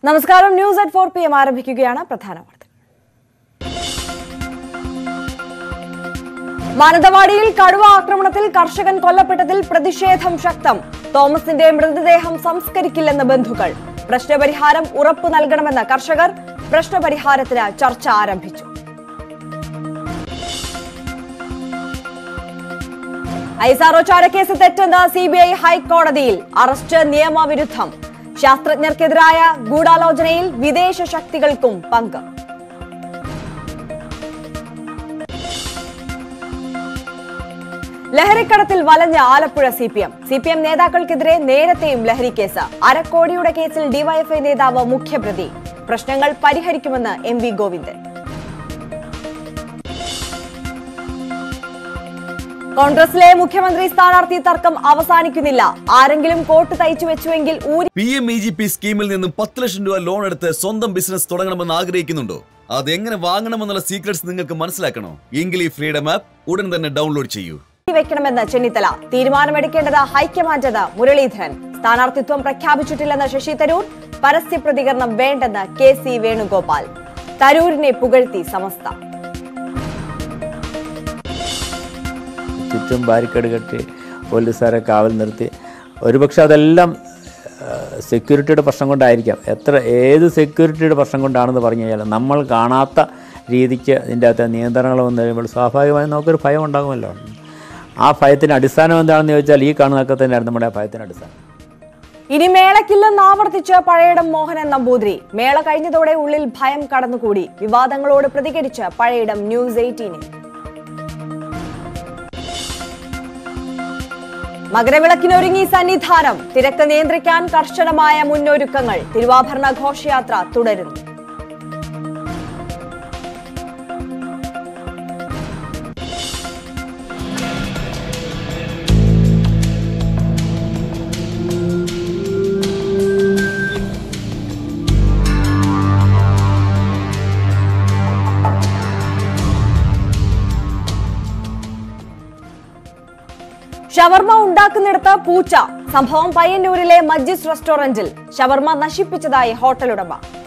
നമസ്കാരം news at four P M ആരംഭിക്കുകയാണ് പ്രധാന വാർത്തകൾ മാനന്തവാടിയിൽ കടുവ ആക്രമണത്തിൽ കർഷകൻ കൊല്ലപ്പെട്ടതിൽ പ്രതിഷേധം ശക്തം തോമസിന്റെ മൃതദേഹം സംസ്കരിക്കില്ലെന്ന് ബന്ധുക്കൾ പ്രശ്നപരിഹാരം ഉറപ്പു നൽകണമെന്ന് കർഷകർ പ്രശ്നപരിഹാരത്തിന് ചർച്ച ആരംഭിച്ചു ഐസാറോ ചാരക്കേസ് തെറ്റെന്ന് സി ബി ഐ ഹൈക്കോടതിയിൽ അറസ്റ്റ് നിയമവിരുദ്ധം ശാസ്ത്രജ്ഞർക്കെതിരായ ഗൂഢാലോചനയിൽ വിദേശ ശക്തികൾക്കും പങ്ക് ലഹരിക്കടത്തിൽ വലഞ്ഞ Alappuzha C P M C P M നേതാക്കൾക്കെതിരെ നേരത്തെയും ലഹരി കേസ് അരക്കോടിയുടെ കേസിൽ ഡിവൈഎഫ്ഐ നേതാവ് മുഖ്യപ്രതി പ്രശ്നങ്ങൾ പരിഹരിക്കുമെന്ന് എം വി ഗോവിന്ദൻ കോൺഗ്രസിലെ മുഖ്യമന്ത്രി സ്ഥാനാർത്ഥി തർക്കം അവസാനിക്കുന്നില്ല ആരെങ്കിലും കോട്ട് തയ്ച്ചു വെച്ചുവെങ്കിൽ ഊരി P M E G P സ്കീമിൽ നിന്നും പത്ത് ലക്ഷം രൂപ ലോൺ എടുത്ത് സ്വന്തം ബിസിനസ് തുടങ്ങണമെന്ന് ആഗ്രഹിക്കുന്നുണ്ടോ അതെങ്ങനെ വാങ്ങണമെന്നുള്ള സീക്രട്സ് നിങ്ങൾക്ക് മനസ്സിലാക്കണോ എങ്കിൽ ഈ ഫ്രീഡം ആപ്പ് ഉടൻ തന്നെ ഡൗൺലോഡ് ചെയ്യൂ വെക്കണമെന്ന് ചെന്നിത്തല തീരുമാനമെടുക്കേണ്ടത് ഹൈക്കമാൻഡെന്ന് മുരളീധരൻ സ്ഥാനാർത്ഥിത്വം പ്രഖ്യാപിച്ചിട്ടില്ലെന്ന് ശശി തരൂർ പരസ്യ പ്രതികരണം വേണ്ടെന്ന് കെ സി വേണുഗോപാൽ തരൂരിനെ പുകഴ്ത്തി സമസ്ത ചുറ്റും ബാരിക്കേഡ് കെട്ടി പോലീസുകാരെ കാവൽ നിർത്തി ഒരുപക്ഷെ അതെല്ലാം സെക്യൂരിറ്റിയുടെ പ്രശ്നം കൊണ്ടായിരിക്കാം എത്ര ഏത് സെക്യൂരിറ്റിയുടെ പ്രശ്നം കൊണ്ടാണെന്ന് പറഞ്ഞു കഴിഞ്ഞാൽ നമ്മൾ കാണാത്ത രീതിക്ക് ഇതിൻ്റെ അകത്ത് നിയന്ത്രണങ്ങൾ വന്നു കഴിയുമ്പോൾ സ്വാഭാവികമായും നമുക്കൊരു ഭയം ഉണ്ടാകുമല്ലോ ആ ഭയത്തിന് അടിസ്ഥാനം എന്താണെന്ന് ചോദിച്ചാൽ ഈ കാണുന്നതൊക്കെ തന്നെയാണ് നമ്മുടെ ആ ഭയത്തിന് അടിസ്ഥാനം ഇനി മേളക്കില്ലെന്ന് ആവർത്തിച്ച് പഴയിടം മോഹനൻ നമ്പൂതിരി മേള കഴിഞ്ഞതോടെ ഉള്ളിൽ ഭയം കടന്നുകൂടി വിവാദങ്ങളോട് പ്രതികരിച്ച് പഴയിടം ന്യൂസ് എയ്റ്റീനിൽ മകരവിളക്കിനൊരുങ്ങി സന്നിധാനം തിരക്ക് നിയന്ത്രിക്കാൻ കർശനമായ മുന്നൊരുക്കങ്ങൾ തിരുവാഭരണ ഘോഷയാത്ര തുടരുന്നു ഷവർമ ഉണ്ടാക്കുന്നിടത്ത് പൂച്ച സംഭവം പയ്യന്നൂരിലെ മജ്ജിസ് റെസ്റ്റോറന്റിൽ ഷവർമ നശിപ്പിച്ചതായി ഹോട്ടൽ ഉടമ